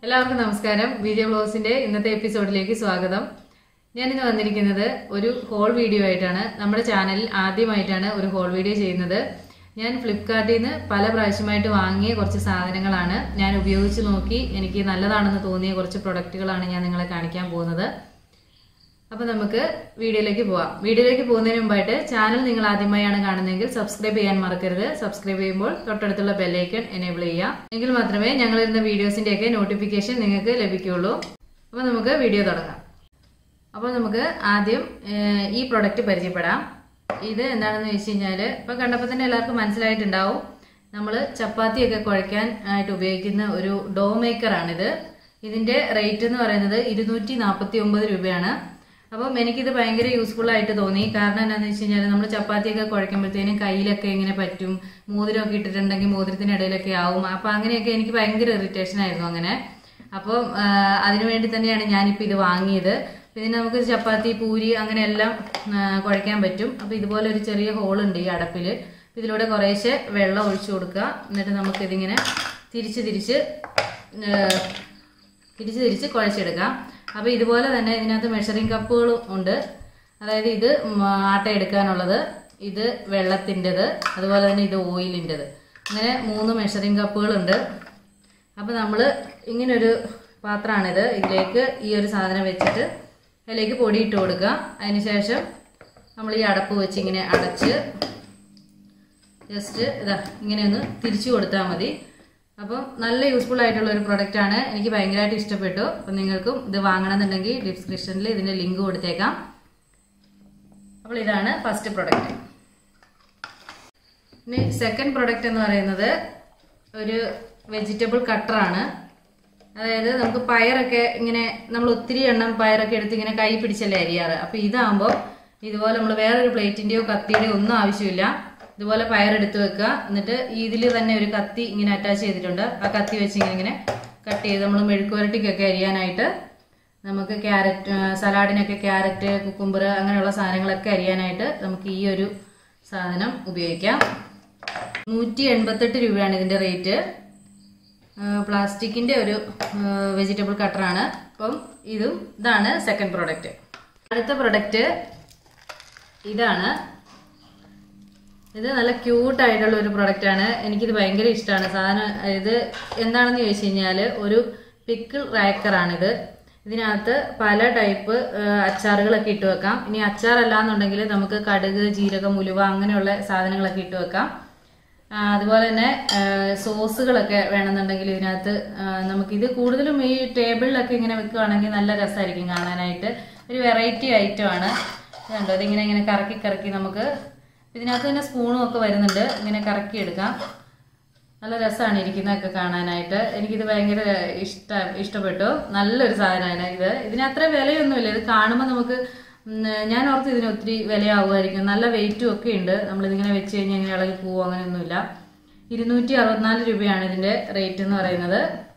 എല്ലാവർക്കും നമസ്കാരം വിജയ ബ്ലോഗ്സിന്റെ ഇന്നത്തെ എപ്പിസോഡിലേക്ക് സ്വാഗതം ഞാനിന്ന് വന്നിരിക്കുന്നത് ഒരു ഹോൾ വീഡിയോ ആയിട്ടാണ് നമ്മുടെ ചാനലിൽ ആദ്യമായിട്ടാണ് ഒരു ഹോൾ വീഡിയോ ചെയ്യുന്നത് ഞാൻ ഫ്ലിപ്കാർട്ടിൽ നിന്ന് പല പ്രാവശ്യമായിട്ട് വാങ്ങിയ കുറച്ച് സാധനങ്ങളാണ് ഞാൻ ഉപയോഗിച്ച് നോക്കി എനിക്ക് നല്ലതാണെന്ന് തോന്നിയ കുറച്ച് പ്രൊഡക്റ്റുകളാണ് ഞാൻ നിങ്ങളെ കാണിക്കാൻ പോകുന്നത് അപ്പൊ നമുക്ക് വീഡിയോയിലേക്ക് പോവാം വീഡിയോയിലേക്ക് പോകുന്നതിന് മുമ്പായിട്ട് ചാനൽ നിങ്ങൾ ആദ്യമായാണ് കാണുന്നതെങ്കിൽ സബ്സ്ക്രൈബ് ചെയ്യാൻ മറക്കരുത് സബ്സ്ക്രൈബ് ചെയ്യുമ്പോൾ തൊട്ടടുത്തുള്ള ബെല്ലൈക്കൺ എനേബിൾ ചെയ്യാം എങ്കിൽ മാത്രമേ ഞങ്ങൾ ഇരുന്ന വീഡിയോസിന്റെ ഒക്കെ നോട്ടിഫിക്കേഷൻ നിങ്ങൾക്ക് ലഭിക്കുകയുള്ളൂ അപ്പൊ നമുക്ക് വീഡിയോ തുടങ്ങാം അപ്പോൾ നമുക്ക് ആദ്യം ഏഹ്, ഈ പ്രൊഡക്റ്റ് പരിചയപ്പെടാം ഇത് എന്താണെന്ന് വെച്ച് കഴിഞ്ഞാൽ ഇപ്പൊ കണ്ടപ്പോൾ തന്നെ എല്ലാവർക്കും മനസ്സിലായിട്ടുണ്ടാവും നമ്മൾ ചപ്പാത്തിയൊക്കെ കുഴയ്ക്കാൻ ആയിട്ട് ഉപയോഗിക്കുന്ന ഒരു ഡോ മേക്കറാണിത് ഇതിന്റെ റേറ്റ് എന്ന് പറയുന്നത് ഇരുന്നൂറ്റി നാൽപ്പത്തി ഒമ്പത് രൂപയാണ് അപ്പം എനിക്കിത് ഭയങ്കര യൂസ്ഫുൾ ആയിട്ട് തോന്നി കാരണം എന്താണെന്ന് വെച്ച് കഴിഞ്ഞാൽ നമ്മൾ ചപ്പാത്തിയൊക്കെ കുഴയ്ക്കുമ്പോഴത്തേനും കയ്യിലൊക്കെ ഇങ്ങനെ പറ്റും മോതിരമൊക്കെ ഇട്ടിട്ടുണ്ടെങ്കിൽ മോതിരത്തിന് ഇടയിലൊക്കെ ആവും അപ്പം അങ്ങനെയൊക്കെ എനിക്ക് ഭയങ്കര ഇറിറ്റേഷൻ ആയിരുന്നു അങ്ങനെ അപ്പം ആ, അതിനു വേണ്ടി തന്നെയാണ് ഞാനിപ്പോൾ ഇത് വാങ്ങിയത് ഇതിന് നമുക്ക് ചപ്പാത്തി പൂരി അങ്ങനെ എല്ലാം ആ, കുഴയ്ക്കാൻ പറ്റും അപ്പം ഇതുപോലെ ഒരു ചെറിയ ഹോളുണ്ട് ഈ അടപ്പിൽ ഇതിലൂടെ കുറേശ്ശെ വെള്ളം ഒഴിച്ചു കൊടുക്കുക എന്നിട്ട് നമുക്കിതിങ്ങനെ തിരിച്ച് തിരിച്ച് ആ, തിരിച്ച് തിരിച്ച് കുഴച്ചെടുക്കാം അപ്പോൾ ഇതുപോലെ തന്നെ ഇതിനകത്ത് മെഷറിംഗ് കപ്പുകളും ഉണ്ട് അതായത് ഇത് ഉം, ആട്ട എടുക്കാനുള്ളത് ഇത് വെള്ളത്തിൻ്റെത് അതുപോലെ തന്നെ ഇത് ഓയിലിൻ്റെത് അങ്ങനെ മൂന്ന് മെഷറിംഗ് കപ്പുകളുണ്ട് അപ്പോൾ നമ്മൾ ഇങ്ങനൊരു പാത്രമാണിത് ഇതിലേക്ക് ഈ ഒരു സാധനം വെച്ചിട്ട് അതിലേക്ക് പൊടി ഇട്ട് കൊടുക്കുക അതിനുശേഷം നമ്മൾ ഈ അടപ്പ് വെച്ച് ഇങ്ങനെ അടച്ച് ജസ്റ്റ് ഇതാ ഇങ്ങനെ ഒന്ന് തിരിച്ചു കൊടുത്താൽ മതി അപ്പം നല്ല യൂസ്ഫുൾ ആയിട്ടുള്ള ഒരു പ്രൊഡക്റ്റ് ആണ് എനിക്ക് ഭയങ്കരമായിട്ട് ഇഷ്ടപ്പെട്ടു അപ്പം നിങ്ങൾക്കും ഇത് വാങ്ങണമെന്നുണ്ടെങ്കിൽ ഡിസ്ക്രിപ്ഷനിൽ ഇതിന്റെ ലിങ്ക് കൊടുത്തേക്കാം അപ്പോൾ ഇതാണ് ഫസ്റ്റ് പ്രൊഡക്റ്റ് ഇനി സെക്കൻഡ് പ്രൊഡക്റ്റ് എന്ന് പറയുന്നത് ഒരു വെജിറ്റബിൾ കട്ടറാണ് അതായത് നമുക്ക് പയറൊക്കെ ഇങ്ങനെ നമ്മൾ ഒത്തിരി എണ്ണം പയറൊക്കെ എടുത്ത് ഇങ്ങനെ കൈ പിടിച്ചല്ലേ അരിയാറ് അപ്പൊ ഇതാകുമ്പോൾ ഇതുപോലെ നമ്മൾ വേറൊരു പ്ലേറ്റിന്റെയോ കത്തിയുടെയോ ഒന്നും ആവശ്യമില്ല ഇതുപോലെ പയറെടുത്ത് വെക്കുക എന്നിട്ട് ഇതിൽ തന്നെ ഒരു കത്തി ഇങ്ങനെ അറ്റാച്ച് ചെയ്തിട്ടുണ്ട് ആ കത്തി വെച്ച് ഇങ്ങനെ ഇങ്ങനെ കട്ട് ചെയ്ത് നമ്മൾ മെഴുക്കുവരട്ടിക്കൊക്കെ അരിയാനായിട്ട് നമുക്ക് ക്യാരറ്റ് സലാഡിനൊക്കെ ക്യാരറ്റ് കുക്കുംബർ അങ്ങനെയുള്ള സാധനങ്ങളൊക്കെ അരിയാനായിട്ട് നമുക്ക് ഈ ഒരു സാധനം ഉപയോഗിക്കാം നൂറ്റി എൺപത്തെട്ട് രൂപയാണ് ഇതിന്റെ റേറ്റ് പ്ലാസ്റ്റിക്കിന്റെ ഒരു വെജിറ്റബിൾ കട്ടറാണ് അപ്പം ഇതും ഇതാണ് സെക്കൻഡ് പ്രൊഡക്റ്റ് അടുത്ത പ്രൊഡക്റ്റ് ഇതാണ് ഇത് നല്ല ക്യൂട്ട് ആയിട്ടുള്ള ഒരു പ്രൊഡക്റ്റ് ആണ് എനിക്കിത് ഭയങ്കര ഇഷ്ടമാണ് സാധനം ഇത് എന്താണെന്ന് ചോദിച്ചു കഴിഞ്ഞാൽ ഒരു പിക്കിൾ റാക്കറാണിത് ഇതിനകത്ത് പല ടൈപ്പ് അച്ചാറുകളൊക്കെ ഇട്ട് വെക്കാം ഇനി അച്ചാറല്ല എന്നുണ്ടെങ്കിൽ നമുക്ക് കടുക് ജീരകം ഉലുവ അങ്ങനെയുള്ള സാധനങ്ങളൊക്കെ ഇട്ട് വെക്കാം ആ, അതുപോലെ തന്നെ ആ, സോസുകളൊക്കെ വേണമെന്നുണ്ടെങ്കിൽ ഇതിനകത്ത് ആ, നമുക്കിത് കൂടുതലും ഈ ടേബിളിലൊക്കെ ഇങ്ങനെ വെക്കുകയാണെങ്കിൽ നല്ല രസമായിരിക്കും കാണാനായിട്ട് ഒരു വെറൈറ്റി ഐറ്റം ആണ് ഇത് കണ്ടോ ഇതിങ്ങനെ ഇങ്ങനെ കറക്കി കറക്കി നമുക്ക് ഇതിനകത്ത് തന്നെ സ്പൂണും ഒക്കെ വരുന്നുണ്ട് ഇങ്ങനെ കറക്കി എടുക്കാം നല്ല രസമാണ് ഇരിക്കുന്നതൊക്കെ കാണാനായിട്ട് എനിക്കിത് ഭയങ്കര ഇഷ്ട ഇഷ്ടപ്പെട്ടു നല്ലൊരു സാധനമാണ് ഇത് ഇതിന് അത്ര വിലയൊന്നുമില്ല ഇത് കാണുമ്പോൾ നമുക്ക് ഉം, ഞാൻ ഓർത്ത് ഇതിന് ഒത്തിരി വിലയാവുമായിരിക്കും നല്ല വെയിറ്റും ഒക്കെ ഉണ്ട് നമ്മളിതിങ്ങനെ വെച്ച് കഴിഞ്ഞാൽ ഇങ്ങനെ ഇളകി പോവോ അങ്ങനെയൊന്നുമില്ല ഇരുന്നൂറ്റി അറുപത്തിനാല് രൂപയാണ് ഇതിന്റെ റേറ്റ് എന്ന് പറയുന്നത്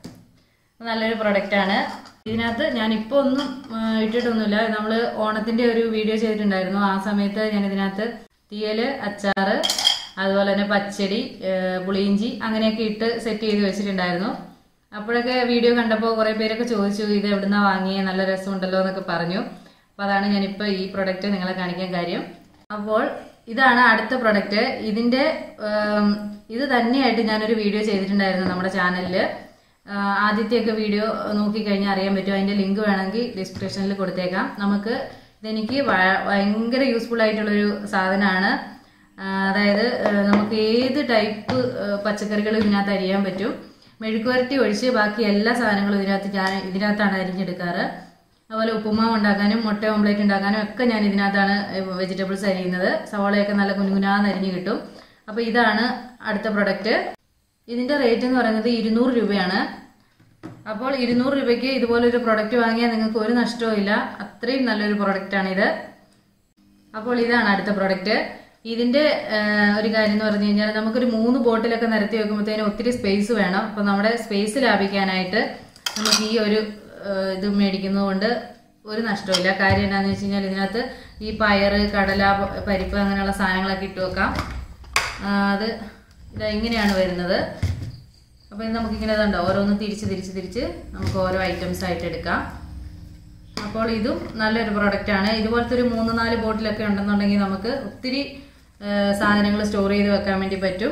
നല്ലൊരു പ്രൊഡക്റ്റ് ആണ് ഇതിനകത്ത് ഞാൻ ഇപ്പോൾ ഒന്നും ആ, ഇട്ടിട്ടൊന്നുമില്ല നമ്മൾ ഓണത്തിന്റെ ഒരു വീഡിയോ ചെയ്തിട്ടുണ്ടായിരുന്നു ആ സമയത്ത് ഞാൻ ഇതിനകത്ത് തീയല് അച്ചാറ് അതുപോലെ തന്നെ പച്ചടി ഏ, പുളിയിഞ്ചി അങ്ങനെയൊക്കെ ഇട്ട് സെറ്റ് ചെയ്ത് വെച്ചിട്ടുണ്ടായിരുന്നു അപ്പോഴൊക്കെ വീഡിയോ കണ്ടപ്പോൾ കുറെ പേരൊക്കെ ചോദിച്ചു ഇത് എവിടുന്നാ വാങ്ങിയേ നല്ല രസമുണ്ടല്ലോ എന്നൊക്കെ പറഞ്ഞു അപ്പോൾ അതാണ് ഞാനിപ്പോൾ ഈ പ്രൊഡക്റ്റ് നിങ്ങളെ കാണിക്കാൻ കാര്യം അപ്പോൾ ഇതാണ് അടുത്ത പ്രൊഡക്റ്റ് ഇതിന്റെ ഉം, ഇത് തന്നെയായിട്ട് ഞാനൊരു വീഡിയോ ചെയ്തിട്ടുണ്ടായിരുന്നു നമ്മുടെ ചാനലിൽ ആദ്യത്തെയൊക്കെ വീഡിയോ നോക്കിക്കഴിഞ്ഞാൽ അറിയാൻ പറ്റും അതിന്റെ ലിങ്ക് വേണമെങ്കിൽ ഡിസ്ക്രിപ്ഷനിൽ കൊടുത്തേക്കാം നമുക്ക് ഇതെനിക്ക് ഭ- ഭയങ്കര യൂസ്ഫുൾ ആയിട്ടുള്ളൊരു സാധനമാണ് ആ, അതായത് ആ, നമുക്ക് ഏത് ടൈപ്പ് പച്ചക്കറികൾ ഇതിനകത്ത് അരിയാൻ പറ്റും മെഴുക്കുവരട്ടി ഒഴിച്ച് ബാക്കി എല്ലാ സാധനങ്ങളും ഇതിനകത്ത് ഞാൻ ഇതിനകത്താണ് അരിഞ്ഞെടുക്കാറ് അതുപോലെ ഉപ്പുമാവ് ഉണ്ടാക്കാനും മുട്ട ഓംലേറ്റ് ഉണ്ടാക്കാനും ഒക്കെ ഞാൻ ഇതിനകത്താണ് വെജിറ്റബിൾസ് അരിയുന്നത് സവാളയൊക്കെ നല്ല കുനുകുനാന്ന് അരിഞ്ഞ് കിട്ടും അപ്പൊ ഇതാണ് അടുത്ത പ്രൊഡക്റ്റ് ഇതിന്റെ റേറ്റ് എന്ന് പറയുന്നത് ഇരുന്നൂറ് രൂപയാണ് അപ്പോൾ ഇരുന്നൂറ് രൂപയ്ക്ക് ഇതുപോലെ ഒരു പ്രൊഡക്റ്റ് വാങ്ങിയാൽ നിങ്ങൾക്ക് ഒരു നഷ്ടവും ഇല്ല അത്രയും നല്ലൊരു പ്രൊഡക്റ്റ് ആണ് ഇത് അപ്പോൾ ഇതാണ് അടുത്ത പ്രൊഡക്റ്റ് ഇതിന്റെ ആ, ഒരു കാര്യം എന്ന് പറഞ്ഞു കഴിഞ്ഞാൽ നമുക്കൊരു മൂന്ന് ബോട്ടിലൊക്കെ നിരത്തി വെക്കുമ്പോഴത്തേനും ഒത്തിരി സ്പേസ് വേണം അപ്പൊ നമ്മുടെ സ്പേസ് ലാഭിക്കാനായിട്ട് നമുക്ക് ഈ ഒരു ആ, ഇത് മേടിക്കുന്നതുകൊണ്ട് ഒരു നഷ്ടമില്ല കാര്യം എന്താണെന്ന് വെച്ച് കഴിഞ്ഞാൽ ഇതിനകത്ത് ഈ പയറ് കടല പ- പരിപ്പ് അങ്ങനെയുള്ള സാധനങ്ങളൊക്കെ ഇട്ട് വെക്കാം ആ, അത് ഇത് ഇങ്ങനെയാണ് വരുന്നത് അപ്പോൾ ഇത് നമുക്കിങ്ങനെ ഇതുണ്ടോ ഓരോന്ന് തിരിച്ച് തിരിച്ച് തിരിച്ച് നമുക്ക് ഓരോ ഐറ്റംസ് ആയിട്ട് എടുക്കാം അപ്പോൾ ഇതും നല്ലൊരു പ്രോഡക്റ്റാണ് ഇതുപോലത്തെ ഒരു മൂന്ന് നാല് ബോട്ടിലൊക്കെ ഉണ്ടെന്നുണ്ടെങ്കിൽ നമുക്ക് ഒത്തിരി സാധനങ്ങൾ സ്റ്റോർ ചെയ്ത് വെക്കാൻ വേണ്ടി പറ്റും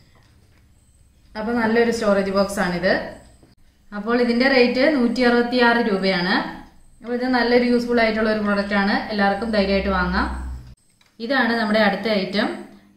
അപ്പോൾ നല്ലൊരു സ്റ്റോറേജ് ബോക്സ് ആണിത് അപ്പോൾ ഇതിന്റെ റേറ്റ് നൂറ്റി അറുപത്തി ആറ് രൂപയാണ് അപ്പോൾ ഇത് നല്ലൊരു യൂസ്ഫുൾ ആയിട്ടുള്ള ഒരു പ്രോഡക്റ്റ് ആണ് എല്ലാവർക്കും ധൈര്യമായിട്ട് വാങ്ങാം ഇതാണ് നമ്മുടെ അടുത്ത ഐറ്റം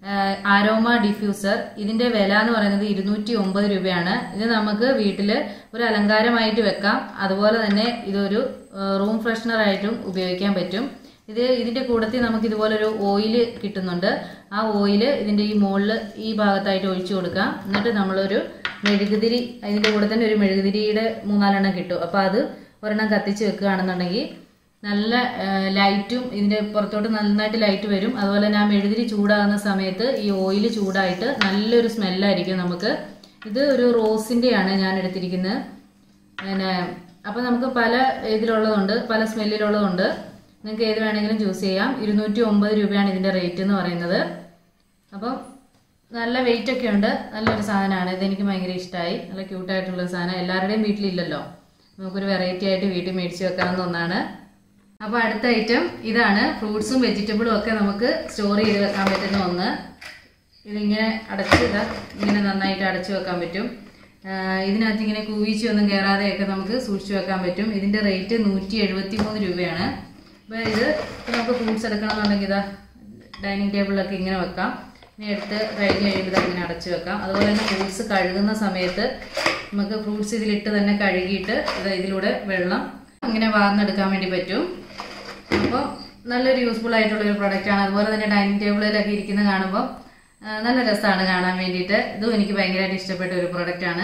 ആരോമ ഡിഫ്യൂസർ ഇതിന്റെ വില എന്ന് പറയുന്നത് ഇരുന്നൂറ്റി ഒമ്പത് രൂപയാണ് ഇത് നമുക്ക് വീട്ടിൽ ഒരു അലങ്കാരമായിട്ട് വെക്കാം അതുപോലെ തന്നെ ഇതൊരു റൂം ഫ്രഷ്നർ ആയിട്ടും ഉപയോഗിക്കാൻ പറ്റും ഇത് ഇതിന്റെ കൂടത്തിൽ നമുക്ക് ഇതുപോലൊരു ഓയില് കിട്ടുന്നുണ്ട് ആ ഓയില് ഇതിന്റെ ഈ മുകളിൽ ഈ ഭാഗത്തായിട്ട് ഒഴിച്ചു കൊടുക്കാം എന്നിട്ട് നമ്മളൊരു മെഴുകുതിരി ഇതിന്റെ കൂടെ തന്നെ ഒരു മെഴുകുതിരിയുടെ മൂന്നാലെണ്ണം കിട്ടും അപ്പൊ അത് ഒരെണ്ണം കത്തിച്ച് വെക്കുകയാണെന്നുണ്ടെങ്കിൽ നല്ല ലൈറ്റും ഇതിന്റെ പുറത്തോട്ട് നന്നായിട്ട് ലൈറ്റ് വരും അതുപോലെ തന്നെ ആ മെഴുതിരി ചൂടാകുന്ന സമയത്ത് ഈ ഓയിൽ ചൂടായിട്ട് നല്ലൊരു സ്മെല്ലായിരിക്കും നമുക്ക് ഇത് ഒരു റോസിന്റെയാണ് ഞാൻ എടുത്തിരിക്കുന്നത് പിന്നെ അപ്പം നമുക്ക് പല ഇതിലുള്ളതുണ്ട് പല സ്മെല്ലിലുള്ളതുണ്ട് നിങ്ങൾക്ക് ഏത് വേണമെങ്കിലും ചൂസ് ചെയ്യാം ഇരുന്നൂറ്റി ഒമ്പത് രൂപയാണ് ഇതിന്റെ റേറ്റ് എന്ന് പറയുന്നത് അപ്പം നല്ല വെയിറ്റ് ഒക്കെ ഉണ്ട് നല്ലൊരു സാധനമാണ് ഇതെനിക്ക് ഭയങ്കര ഇഷ്ടമായി നല്ല ക്യൂട്ടായിട്ടുള്ള സാധനം എല്ലാവരുടെയും വീട്ടിലില്ലല്ലോ നമുക്കൊരു വെറൈറ്റി ആയിട്ട് വീട്ടിൽ മേടിച്ച് വെക്കാവുന്ന ഒന്നാണ് അപ്പോൾ അടുത്ത ഐറ്റം ഇതാണ് ഫ്രൂട്ട്സും വെജിറ്റബിളും ഒക്കെ നമുക്ക് സ്റ്റോർ ചെയ്ത് വെക്കാൻ പറ്റുന്ന ഒന്ന് ഇതിങ്ങനെ അടച്ച് ഇതാ ഇങ്ങനെ നന്നായിട്ട് അടച്ചു വെക്കാൻ പറ്റും ആഹ് ഇതിനകത്ത് ഇങ്ങനെ കൂവിച്ച് ഒന്നും കയറാതെയൊക്കെ നമുക്ക് സൂക്ഷിച്ചു വെക്കാൻ പറ്റും ഇതിന്റെ റേറ്റ് നൂറ്റി എഴുപത്തി മൂന്ന് രൂപയാണ് അപ്പോൾ ഇത് ഇപ്പൊ നമുക്ക് ഫ്രൂട്ട്സ് എടുക്കണമെന്നുണ്ടെങ്കിൽ ഇതാ ഡൈനിങ് ടേബിളിലൊക്കെ ഇങ്ങനെ വെക്കാം ഇനി എടുത്ത് കഴിഞ്ഞ് കഴിയുമ്പോൾ ഇതാ ഇങ്ങനെ അടച്ചു വെക്കാം അതുപോലെ തന്നെ ഫ്രൂട്ട്സ് കഴുകുന്ന സമയത്ത് നമുക്ക് ഫ്രൂട്ട്സ് ഇതിലിട്ട് തന്നെ കഴുകിയിട്ട് ഇത് ഇതിലൂടെ വെള്ളം ഇങ്ങനെ വാർന്നെടുക്കാൻ വേണ്ടി പറ്റും അപ്പോൾ നല്ലൊരു യൂസ്ഫുൾ ആയിട്ടുള്ള ഒരു പ്രൊഡക്റ്റ് ആണ് അതുപോലെ തന്നെ ഡൈനിങ് ടേബിളിലൊക്കെ ഇരിക്കുന്ന കാണുമ്പോൾ ആ, നല്ല രസമാണ് കാണാൻ വേണ്ടിയിട്ട് ഇതും എനിക്ക് ഭയങ്കരമായിട്ട് ഇഷ്ടപ്പെട്ട ഒരു പ്രൊഡക്റ്റ് ആണ്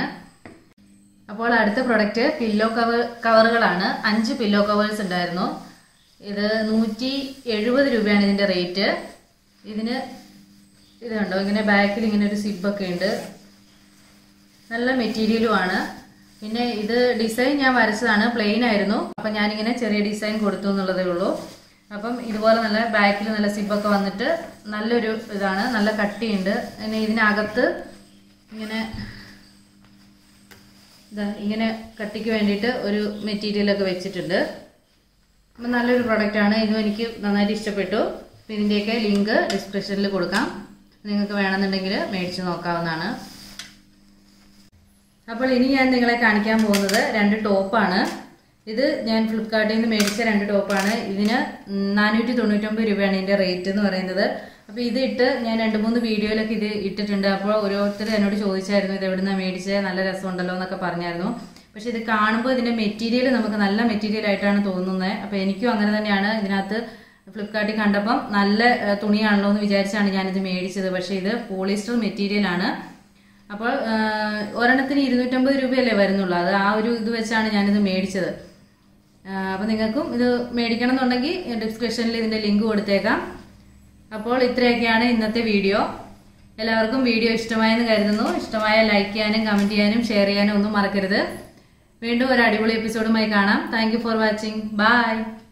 അപ്പോൾ അടുത്ത പ്രൊഡക്റ്റ് പില്ലോ കവർ കവറുകളാണ് അഞ്ച് പില്ലോ കവേഴ്സ് ഉണ്ടായിരുന്നു ഇത് നൂറ്റി എഴുപത് രൂപയാണ് ഇതിന്റെ റേറ്റ് ഇതിന് ഇത് കണ്ടോ ഇങ്ങനെ ബാക്കിൽ ഇങ്ങനെ ഒരു സിബൊക്കെ ഉണ്ട് നല്ല മെറ്റീരിയലും ആണ് പിന്നെ ഇത് ഡിസൈൻ ഞാൻ വരച്ചതാണ് പ്ലെയിൻ ആയിരുന്നു അപ്പം ഞാനിങ്ങനെ ചെറിയ ഡിസൈൻ കൊടുത്തു എന്നുള്ളതേ ഉള്ളൂ അപ്പം ഇതുപോലെ നല്ല ബാക്കിൽ നല്ല സിബൊക്കെ വന്നിട്ട് നല്ലൊരു ഇതാണ് നല്ല കട്ടിയുണ്ട് പിന്നെ ഇതിനകത്ത് ഇങ്ങനെ ഇതാ ഇങ്ങനെ കട്ടിക്ക് വേണ്ടിയിട്ട് ഒരു മെറ്റീരിയലൊക്കെ വെച്ചിട്ടുണ്ട് അപ്പം നല്ലൊരു പ്രൊഡക്റ്റ് ആണ് ഇതും എനിക്ക് നന്നായിട്ട് ഇഷ്ടപ്പെട്ടു അപ്പം ഇതിൻ്റെയൊക്കെ ലിങ്ക് ഡിസ്ക്രിപ്ഷനിൽ കൊടുക്കാം നിങ്ങൾക്ക് വേണമെന്നുണ്ടെങ്കിൽ മേടിച്ച് നോക്കാവുന്നതാണ് അപ്പോൾ ഇനി ഞാൻ നിങ്ങളെ കാണിക്കാൻ പോകുന്നത് രണ്ട് ടോപ്പാണ് ഇത് ഞാൻ ഫ്ലിപ്കാർട്ടിൽ നിന്ന് മേടിച്ച രണ്ട് ടോപ്പാണ് ഇതിന് നാനൂറ്റി തൊണ്ണൂറ്റൊമ്പത് രൂപയാണ് ഇതിന്റെ റേറ്റ് എന്ന് പറയുന്നത് അപ്പോൾ ഇത് ഇട്ട് ഞാൻ രണ്ട് മൂന്ന് വീഡിയോയിലൊക്കെ ഇത് ഇട്ടിട്ടുണ്ട് അപ്പോൾ ഓരോരുത്തർ എന്നോട് ചോദിച്ചായിരുന്നു ഇത് എവിടുന്നാണ് മേടിച്ചത് നല്ല രസമുണ്ടല്ലോ എന്നൊക്കെ പറഞ്ഞായിരുന്നു പക്ഷെ ഇത് കാണുമ്പോൾ ഇതിന്റെ മെറ്റീരിയൽ നമുക്ക് നല്ല മെറ്റീരിയൽ ആയിട്ടാണ് തോന്നുന്നത് അപ്പോൾ എനിക്കും അങ്ങനെ തന്നെയാണ് ഇതിനകത്ത് ഫ്ലിപ്കാർട്ടിൽ കണ്ടപ്പം നല്ല ഏഹ്, തുണിയാണല്ലോ എന്ന് വിചാരിച്ചാണ് ഞാനിത് മേടിച്ചത് പക്ഷേ ഇത് പോളിസ്റ്റർ മെറ്റീരിയൽ ആണ് അപ്പോൾ ആഹ്, ഒരെണ്ണത്തിന് ഇരുന്നൂറ്റമ്പത് രൂപയല്ലേ വരുന്നുള്ളൂ അത് ആ ഒരു ഇത് വെച്ചാണ് ഞാനിത് മേടിച്ചത് ആഹ്, അപ്പോൾ നിങ്ങൾക്കും ഇത് മേടിക്കണം എന്നുണ്ടെങ്കിൽ ഡിസ്ക്രിപ്ഷനിൽ ഇതിന്റെ ലിങ്ക് കൊടുത്തേക്കാം അപ്പോൾ ഇത്രയൊക്കെയാണ് ഇന്നത്തെ വീഡിയോ എല്ലാവർക്കും വീഡിയോ ഇഷ്ടമായെന്ന് കരുതുന്നു ഇഷ്ടമായ ലൈക്ക് ചെയ്യാനും കമന്റ് ചെയ്യാനും ഷെയർ ചെയ്യാനും ഒന്നും മറക്കരുത് വീണ്ടും ഒരു അടിപൊളി എപ്പിസോഡുമായി കാണാം thank you for watching by